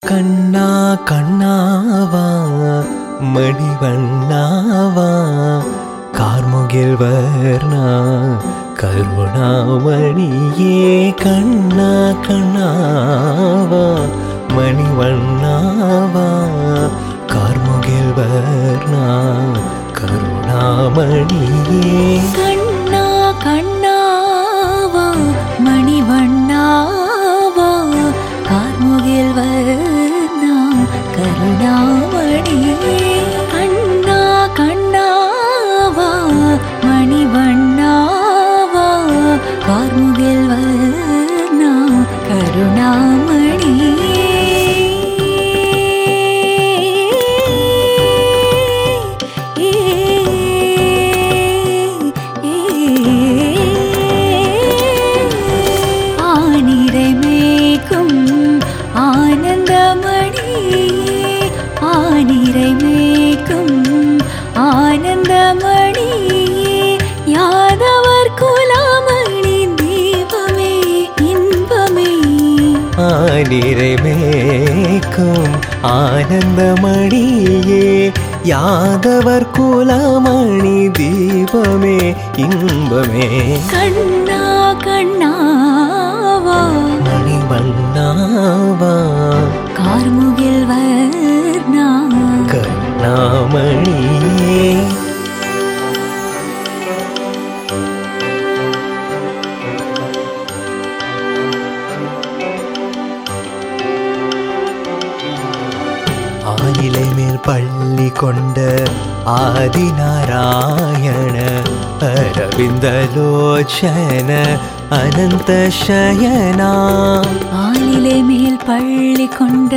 கண்ணா கண்ணாவா மணிவண்ணாவா கார்முகில் வர்ணா கருணாமணியே கண்ணா கண்ணாவா மணிவண்ணாவா கார்முகில் வர்ணா கருணாமணியே கண்ணா கண்ணாவா மணிவண்ணாவா கார்முகில் வர்ணா கருணாமணியே கண்ணா கண்ணாவா மணிவண்ணாவா கார்முகில் வர்ணா கருணாமணியே ஆனிரை மேய்க்கும் ஆனந்தமணியே ஆனிரை மேய்க்கும் ஆனந்தமணியே யாதவர் குலாமணி தீபமே இன்பமே ஆனிரை மேய்க்கும் ஆனந்தமணியே யாதவர் குலமணி தீபமே இன்பமே கண்ணா கண்ணாவா மணிவண்ணாவா கார்முகில் வர்ணா கண்ணாமணியே ஆயிலை மேல் பள்ளி கொண்ட ஆதிநாராயண அரவிந்தலோச்சன அனந்த சயனா ஆலிலை மேல் பள்ளி கொண்ட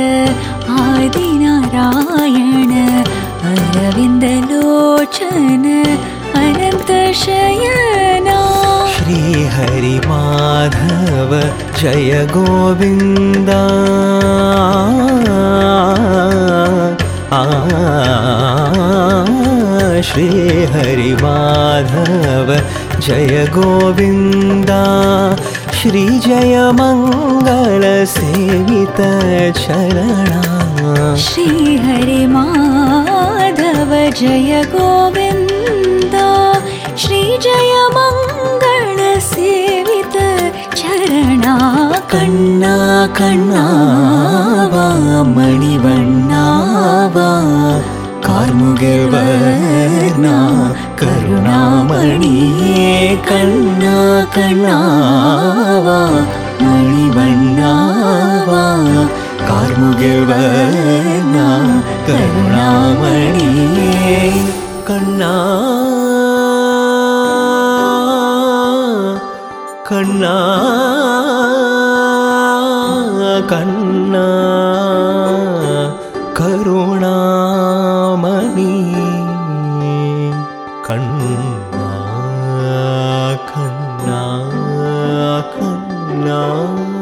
ஆதிநாராயண அரவிந்த லோச்சன அனந்த சயனா श्रीहरि माधव जय गोविन्द आ श्रीहरि माधव जय गोविन्द श्रीजय मङ्गलसेवित चरणा श्री हरे माधव जय गोविन्द श्री जय मङ्गल सेवित चरणा கண்ணா கண்ணாவா மணிவண்ணாவா கார்முகில் வர்ணா கருணாமணியே கண்ணா கண்ணாவா மணிவண்ணாவா கார்முகில் வர்ணா கருணாமணியே கண்ணா கண்ணா கண்ணா கருணாமணி கண்ணா கண்ணா கண்ணா